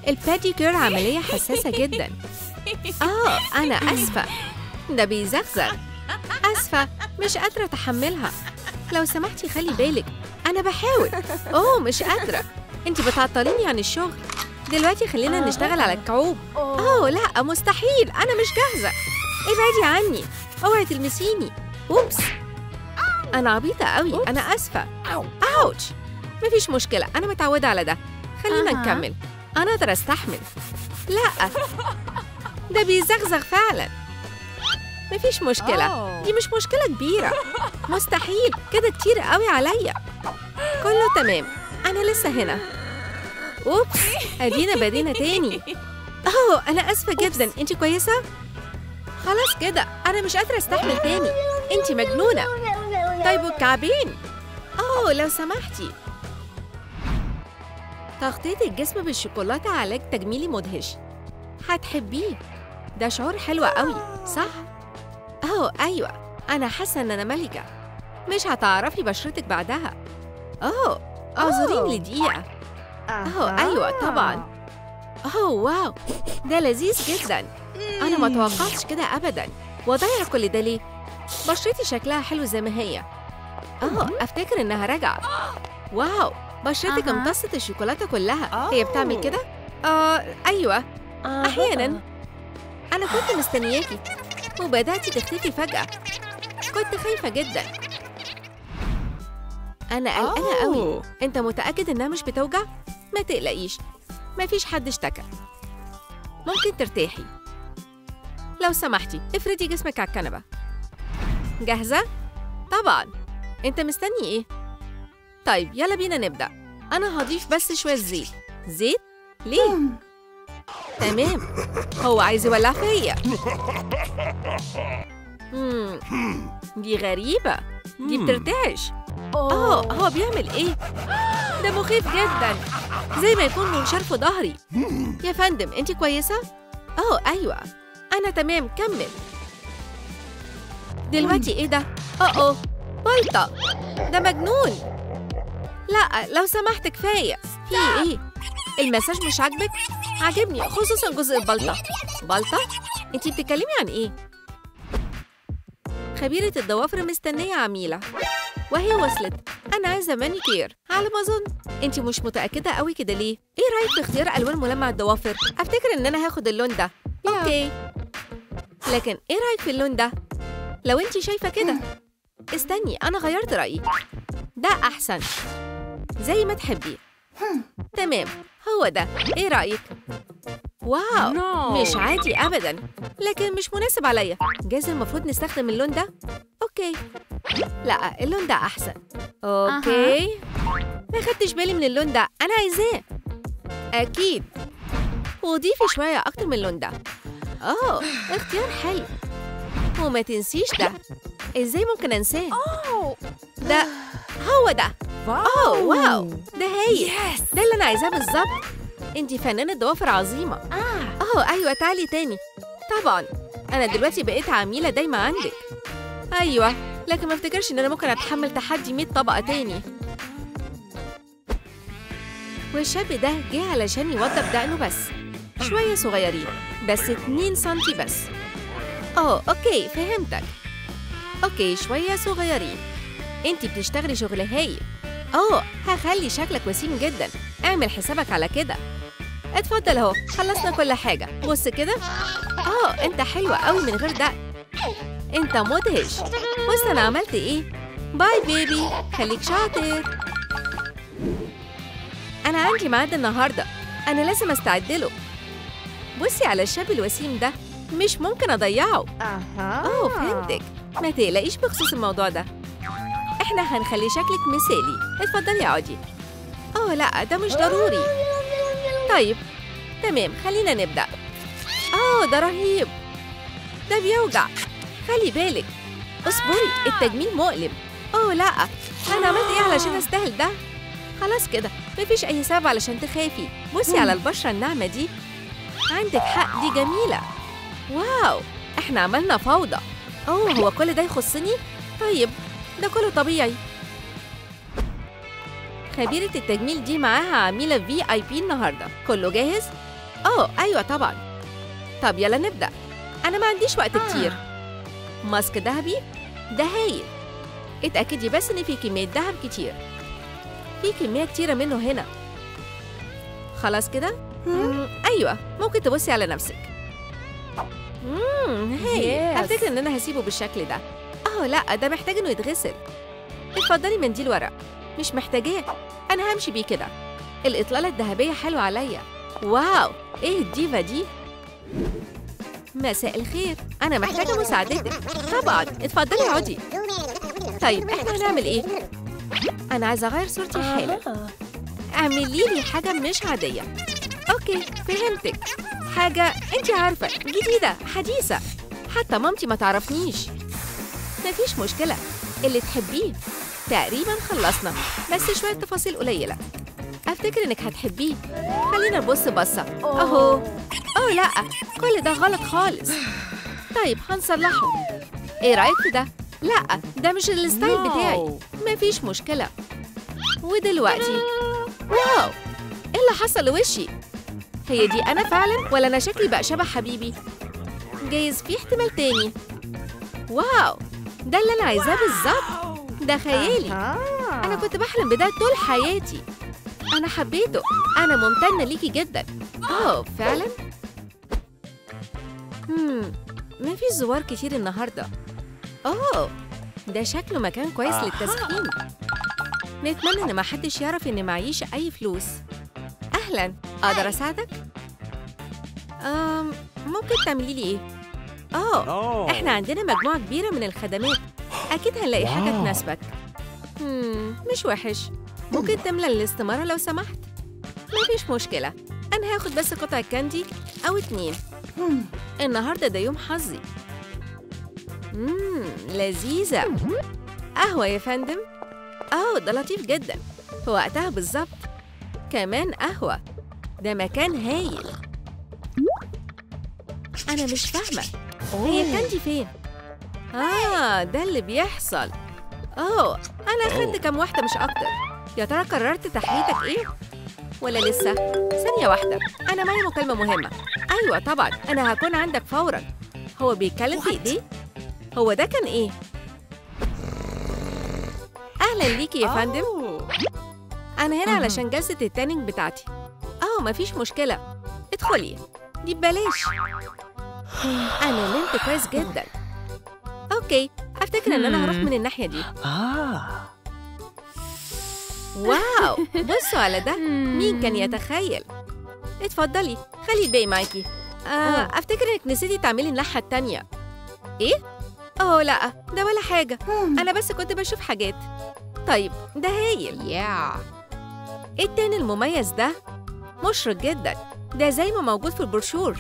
الباديكير عملية حساسة جدا آه أنا أسفة ده بيزغزغ أسفة مش قادرة أتحملها لو سمحتي خلي بالك أنا بحاول أوه مش قادرة أنت بتعطليني عن الشغل دلوقتي خلينا نشتغل على الكعوب أوه لا مستحيل أنا مش جاهزة ابعدي عني اوعي تلمسيني اوبس انا عبيطه قوي انا اسفه اوتش مفيش مشكله انا متعوده على ده خلينا أها. نكمل انا اقدر استحمل لا ده بيزغزغ فعلا مفيش مشكله أوه. دي مش مشكله كبيره مستحيل كده كتير قوي عليا كله تمام انا لسه هنا اوبس ادينا بدينا تاني اوه انا اسفه جدا انت كويسه خلاص كده انا مش قادره استحمل تاني انت مجنونه طيب والكعبين اوه لو سمحتي تغطية الجسم بالشوكولاتة علاج تجميلي مدهش هتحبيه ده شعور حلو قوي صح؟ اوه ايوه انا حاسة ان انا ملكة مش هتعرفي بشرتك بعدها اوه اعذريني لدقيقة اوه ايوه طبعا اوه واو ده لذيذ جدا انا ما توقعتش كده ابدا واضيع كل ده ليه بشرتي شكلها حلو زي ما هي اه افتكر انها راجعه واو بشرتك أها. امتصت الشوكولاته كلها هي بتعمل كده اه ايوه احيانا انا كنت مستنياكي وبداتي تختفي فجاه كنت خايفه جدا انا قلقانه قوي أوه. انت متاكد انها مش بتوجع ما تقلقيش مفيش حد اشتكى ممكن ترتاحي لو سمحتي افردي جسمك على الكنبة جاهزة؟ طبعا انت مستني ايه؟ طيب يلا بينا نبدأ أنا هضيف بس شوية زيت زيت؟ ليه؟ تمام هو عايز يولع فيا مم. دي غريبة دي بترتعش اه هو بيعمل ايه؟ ده مخيف جدا زي ما يكون منشار في ظهري يا فندم انت كويسة؟ اه ايوه انا تمام كمل دلوقتي ايه ده؟ اه اه بلطة ده مجنون لا لو سمحت كفاية في ايه؟ المساج مش عاجبك؟ عاجبني خصوصا جزء البلطة بلطة؟ انتي بتتكلمي عن ايه؟ خبيرة الضوافر مستنية عميلة وهي وصلت أنا عايزة مانيكير على ما أظن أنت مش متأكدة قوي كده ليه؟ إيه رأيك في اختيار ألوان ملمع الضوافر؟ أفتكر إن أنا هاخد اللون ده أوكي لكن إيه رأيك في اللون ده؟ لو أنت شايفة كده استني أنا غيرت رأيي ده أحسن زي ما تحبي تمام هو ده إيه رأيك؟ واو No. مش عادي أبدا لكن مش مناسب عليا جايز المفروض نستخدم اللون ده؟ أوكي لا اللون ده أحسن أوكي ما خدتش بالي من اللون ده أنا عايزاه أكيد وضيفي شوية أكتر من اللون ده أوه اختيار حلو وما تنسيش ده إزاي ممكن أنساه؟ ده هو ده أوه واو ده هايل ده اللي أنا عايزاه بالظبط أنتي فنانة ضوافر عظيمة أوه أيوة تعالي تاني طبعا أنا دلوقتي بقيت عميلة دايما عندك أيوة لكن ما افتكرش إن أنا ممكن أتحمل تحدي 100 طبقة تاني والشاب ده جه علشان يوضب دقنه بس شوية صغيرين بس 2 سنتي بس اه اوكي فهمتك اوكي شوية صغيرين انتي بتشتغلي شغل هايل اه هخلي شكلك وسيم جدا اعمل حسابك على كده اتفضل اهو خلصنا كل حاجة بص كده اه انت حلوة قوي من غير دقن انت مدهش بص انا عملت ايه باي بيبي خليك شاطر انا عندي ميعاد النهارده انا لازم استعد له بصي على الشاب الوسيم ده مش ممكن اضيعه أها اوه فهمتك ما تقلقيش بخصوص الموضوع ده احنا هنخلي شكلك مثالي اتفضلي اقعدي اوه لا ده مش ضروري طيب تمام خلينا نبدأ اوه ده رهيب ده بيوجع خلي بالك اصبري التجميل مؤلم اوه لا انا عملت ايه علشان استاهل ده خلاص كده مفيش اي سبب علشان تخافي بصي على البشرة الناعمة دي عندك حق دي جميلة واو احنا عملنا فوضى اوه هو كل ده يخصني طيب ده كله طبيعي خبيرة التجميل دي معاها عميلة في اي بي النهاردة كله جاهز أوه أيوة طبعا طب يلا نبدأ أنا ما عنديش وقت كتير ماسك ذهبي ده هايل اتأكدي بس إن في كمية ذهب كتير في كمية كتيرة منه هنا خلاص كده؟ مم، أيوة ممكن تبصي على نفسك مم هايل Yes. أفتكر إن أنا هسيبه بالشكل ده أوه لأ ده محتاج إنه يتغسل اتفضلي منديل ورق مش محتاجاه أنا همشي بيه كده الإطلالة الذهبية حلوة عليا واو إيه الديفا دي؟ مساء الخير أنا محتاجة مساعدتك طبعا اتفضلي اقعدي طيب إحنا هنعمل إيه؟ أنا عايزة أغير صورتي حالا اعملي لي حاجة مش عادية أوكي فهمتك حاجة أنت عارفة جديدة حديثة حتى مامتي ما تعرفنيش مفيش مشكلة اللي تحبيه تقريبا خلصنا بس شوية تفاصيل قليلة أفتكر إنك هتحبيه خلينا نبص بصة أهو أوه لأ كل ده غلط خالص طيب هنصلحه إيه رأيك في ده؟ لأ ده مش الستايل بتاعي مفيش مشكلة ودلوقتي واو ايه اللي حصل لوشي هي دي انا فعلا ولا انا شكلي بقى شبه حبيبي جايز في احتمال تاني واو ده اللي انا عايزاه بالظبط ده خيالي انا كنت بحلم بده طول حياتي انا حبيته انا ممتنه ليكي جدا اوه فعلا امم ما في زوار كتير النهارده اوه ده شكله مكان كويس للتسخين نتمنى ان ما حدش يعرف ان معيش اي فلوس اهلا اقدر اساعدك أم ممكن تعملي لي ايه اه احنا عندنا مجموعه كبيره من الخدمات اكيد هنلاقي حاجه واو. تناسبك مم مش وحش ممكن تملى الاستماره لو سمحت مفيش مشكله انا هاخد بس قطع كاندي او اتنين النهارده ده يوم حظي مم لذيذه قهوه يا فندم أوه ده لطيف جدا في وقتها بالظبط كمان قهوة ده مكان هايل أنا مش فاهمة هي كاندي فين؟ آه ده اللي بيحصل أوه أنا أخدت كام واحدة مش أكتر يا ترى قررت تحليتك إيه؟ ولا لسه؟ ثانية واحدة أنا معي مكالمة مهمة أيوة طبعا أنا هكون عندك فورا هو بيتكلم في إيديه؟ هو ده كان إيه؟ أهلا ليكي يا فندم أنا هنا علشان جلسة التانينج بتاعتي أه مفيش مشكلة ادخلي دي ببلاش أنا نمت كويس جدا أوكي أفتكر إن أنا هروح من الناحية دي آه واو بصوا على ده مين كان يتخيل اتفضلي خلي الباقي معاكي آه أفتكر إنك نسيتي تعملي الناحية التانية إيه؟ أوه لأ ده ولا حاجة أنا بس كنت بشوف حاجات طيب ده هايل يا إيه التاني المميز ده؟ مشرق جدا ده زي ما موجود في البروشور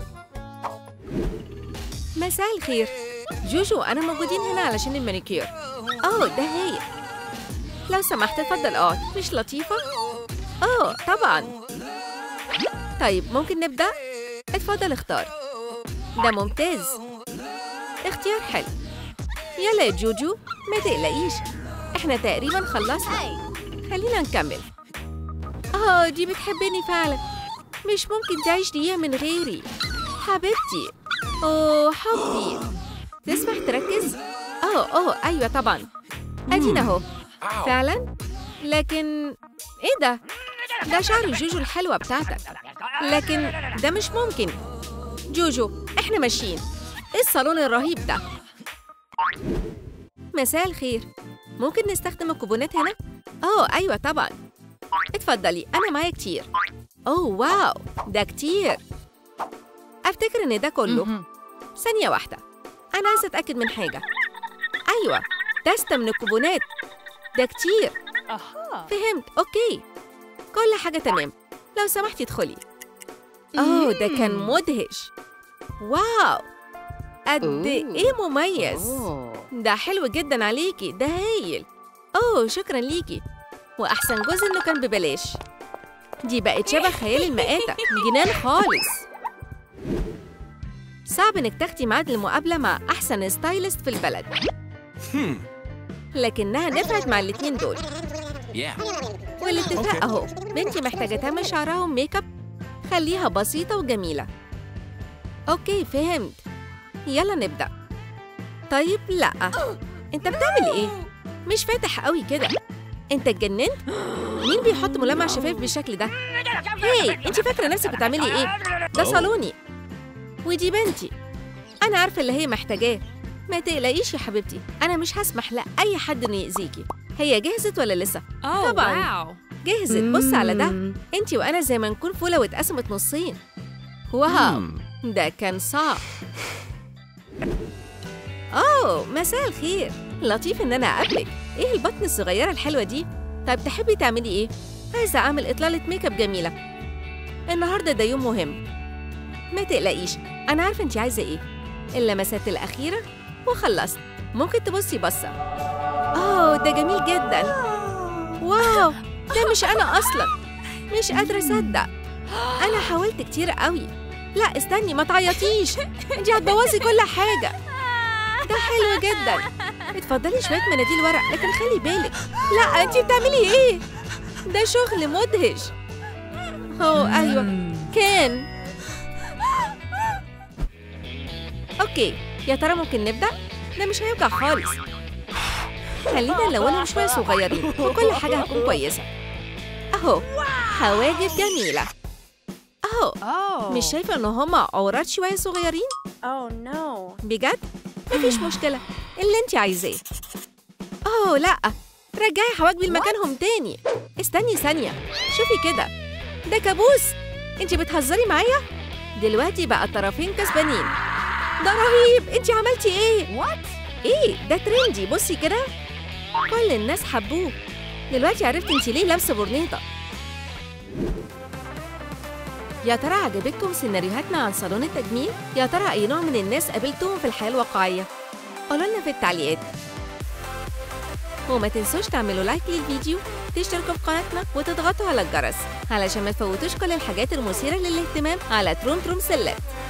مساء الخير جوجو أنا موجودين هنا علشان المانيكير أوه ده هايل لو سمحت اتفضل اقعد مش لطيفة؟ أوه طبعا طيب ممكن نبدأ؟ اتفضل اختار ده ممتاز اختيار حلو يلا يا جوجو ما تقلقيش احنا تقريبا خلصنا خلينا نكمل اه دي بتحبني فعلا مش ممكن تعيش دقيقة من غيري حبيبتي اوه حبي تسمح تركز؟ اه اه ايوه طبعا ادينا اهو فعلا لكن ايه ده ده شعر جوجو الحلوة بتاعتك لكن ده مش ممكن جوجو احنا ماشيين ايه الصالون الرهيب ده مساء الخير ممكن نستخدم الكوبونات هنا اوه ايوه طبعا اتفضلي انا معايا كتير اوه واو ده كتير افتكر ان ده كله ثانية واحدة أنا عايزة أتأكد من حاجة أيوة تستة من الكوبونات ده كتير أها فهمت أوكي كل حاجة تمام لو سمحتي ادخلي أوه ده كان مدهش واو قد أوه. إيه مميز أوه. ده حلو جدا عليكي ده هايل أوه شكرا ليكي وأحسن جزء إنه كان ببلاش دي بقت شبه خيال المآتة جنان خالص صعب إنك تاخدي ميعاد المقابلة مع أحسن ستايلست في البلد لكنها نفعت مع الاتنين دول Yeah. والاتفاق أهو بنتي محتاجة تعمل شعرها وميك اب خليها بسيطة وجميلة أوكي فهمت يلا نبدأ طيب لأ أنت بتعمل إيه؟ مش فاتح قوي كده أنت اتجننت؟ مين بيحط ملمع شفاف بالشكل ده؟ هاي أنت فاكرة نفسك بتعملي إيه؟ ده صالوني ودي بنتي أنا عارفة اللي هي محتاجاه ما تقلقيش يا حبيبتي أنا مش هسمح لأي حد إنه يأذيكي هي جهزت ولا لسه؟ Oh, طبعاً. wow. جهزت بص على ده انت وانا زي ما نكون فوله واتقسمت نصين واو ده كان صعب اوه مساء الخير لطيف ان انا اقابلك ايه البطن الصغيره الحلوه دي طيب تحبي تعملي ايه عايزه اعمل اطلاله ميك اب جميله النهارده ده يوم مهم ما تقلقيش انا عارفه انت عايزه ايه اللمسات الاخيره وخلصت ممكن تبصي بصه اوه ده جميل جدا واو ده مش أنا أصلا مش قادرة أصدق أنا حاولت كتير قوي لا استني ما تعيطيش انتي هتبوظي كل حاجة ده حلو جدا اتفضلي شوية مناديل ورق لكن خلي بالك لا انتي بتعملي ايه ده شغل مدهش اوه ايوه كان اوكي يا ترى ممكن نبدأ ده مش هيوجع خالص خلينا نلونهم شوية صغيرين وكل حاجة هتكون كويسة أهو حواجب جميلة أهو Oh. مش شايفة إن هما عورات شوية صغيرين Oh no. بجد؟ مفيش مشكلة اللي انت عايزاه أوه لأ رجعي حواجبي لمكانهم تاني استني ثانية شوفي كده ده كابوس انت بتهزري معايا؟ دلوقتي بقى الطرفين كسبانين ده رهيب انت عملتي ايه؟ What? ايه ده ترندي بصي كده كل الناس حبوه دلوقتي عرفت انت ليه لابسه برنيطه يا ترى عجبتكم سيناريوهاتنا عن صالون التجميل يا ترى اي نوع من الناس قابلتهم في الحياه الواقعيه قولوا لنا في التعليقات وما تنسوش تعملوا لايك للفيديو تشتركوا في قناتنا وتضغطوا على الجرس علشان ما تفوتوش كل الحاجات المثيرة للاهتمام على تروم تروم سلات